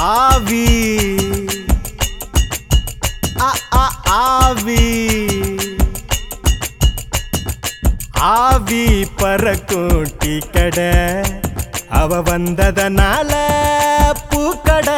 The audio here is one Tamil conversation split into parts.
ஆவி ஆ, ஆ, ஆவி ஆவி பறக்கும் டீ கடை அவ வந்ததனால பூக்கடை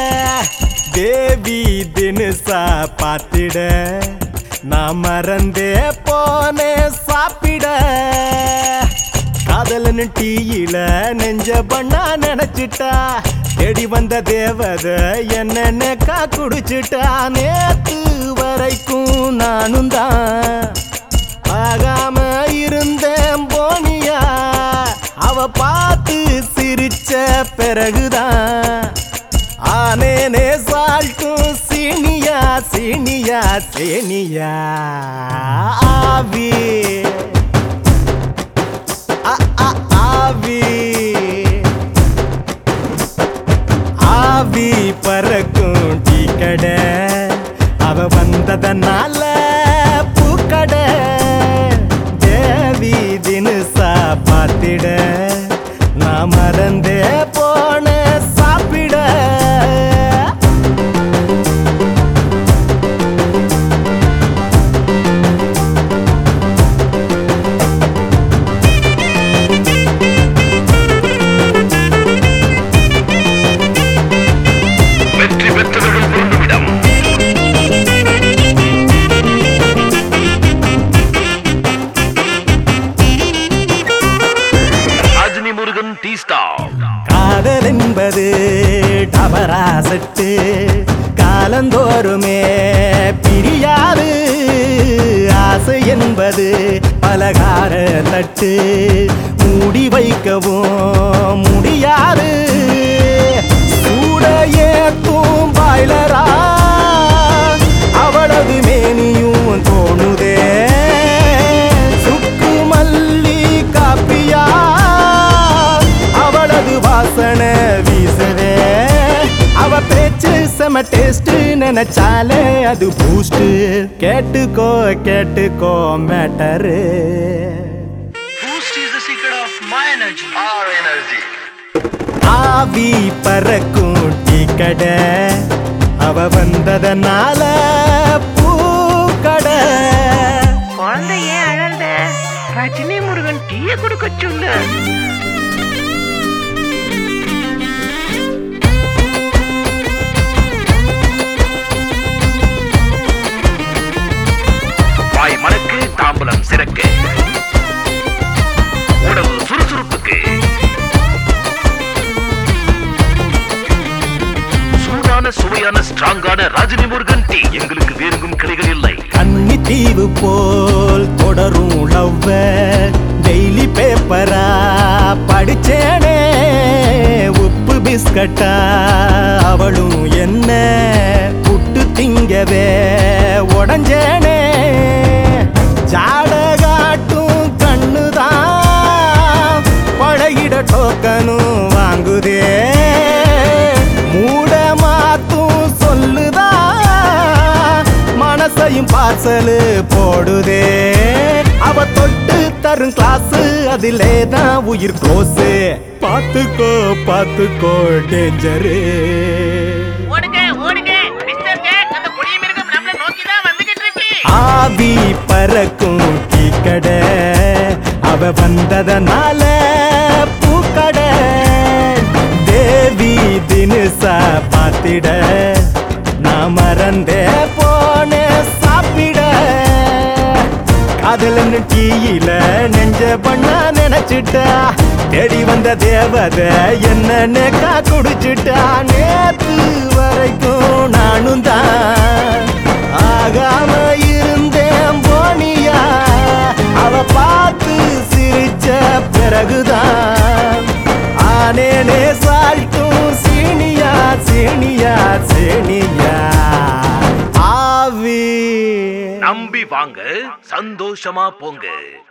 தேவி தினுசா பாத்திட நான் மறந்தே போனேன் சாப்பிட காதலன்னு டீயில நெஞ்ச பண்ணா நினைச்சிட்டா தேடி வந்த தேவத என்னென்னக்கா குடிச்சிட்டா நேத்து வரைக்கும் நானும் தான் ஆகாம இருந்தேன் போனியா அவ பார்த்து சிரிச்ச பிறகுதான் ஆனேனே சால்ட்டும் சீனியா சீனியா சீனியா ஆவி ஆ, ஆ, ஆவி ஆவி பறக்கும் டீ கடை அவ வந்ததனால பூக்கடை தேவி தினுசா பார்த்திட நான் மறந்தே போன சாப்பிட வெற்றி பெற்றவர்கள் விரும்புமிடம் ரஜினி முருகன் டீ ஸ்டால் காதல் என்பது டபராசட்டு காலந்தோறுமே பிரியாது ஆசை என்பது பலகார தட்டு மூடி வைக்கவும் முடியாது சூட ஏத்தும் பாய்லரா அவளது மேனியும் தோணுதே சுக்கு மல்லி காப்பியா அவளது வாசனை வீசுதே அவ பேச்சு செம டேஸ்ட் நினைச்சாலே அது பூஸ்ட் கேட்டுக்கோ கேட்டுக்கோ matter Boost is the secret of my energy. ஆர் எனர்ஜி ஆவி பறக்கும் டீ கடை அவ வந்ததனால பூக்கடை குழந்தை ஏன் அழந்த ரஜினி முருகன் டீய கொடுக்க சொல்லு வாய் மணக்கு தாம்பலம் சிறக்கு உடல் சுறுசுறுப்புக்கு சூடான சுவையான ஸ்ட்ராங்கான ரஜினி முருகன் டீ எங்களுக்கு வேறெங்கும் கிளைகள் இல்லை கன்னி தீவு போல் தொடரும் லவ்வ டெய்லி பேப்பரா படிச்சேனே உப்பு பிஸ்கட்டா அவளும் என்ன புட்டு திங்கவே உடஞ்சேனே ஜாடகாட்டும் கண்ணுதான் பழகிட டோக்கனும் வாங்குதே மூட மாத்தும் சொல்லுதா மனசையும் பார்சலு போடுதே அவ தொட்டு தரும் கிளாஸ் அதிலே தான் உயிர் கோசு பாத்துக்கோ பாத்துக்கோ டேஞ்சரு ஓடுங்க ஓடுங்க மிஸ்டர் ஜாக் அந்த கொடிய மிருகம் நம்மள நோக்கி தான் வந்துகிட்டு இருக்கு ஆவி பறக்கும் டீ கடை அவ வந்ததனால பூக்கடை தேவி தினுசா பாத்திட நான் மறந்தே போன சாப்பிட காதலன்னு டீயில நெஞ்ச பண்ணா நினைச்சிட்டா தேடி வந்த தேவத என்னன்னக்கா குடிச்சிட்டா நேத்து வரைக்கும் நானும் தான் ஆகாம இருந்தேன் போனியா அவ பார்த்து சிரிச்ச பிறகுதான் ஆனேனே சால்ட்டும் சீனியா சீனியா சீனியா ஆவி நம்பி வாங்க சந்தோஷமா போங்க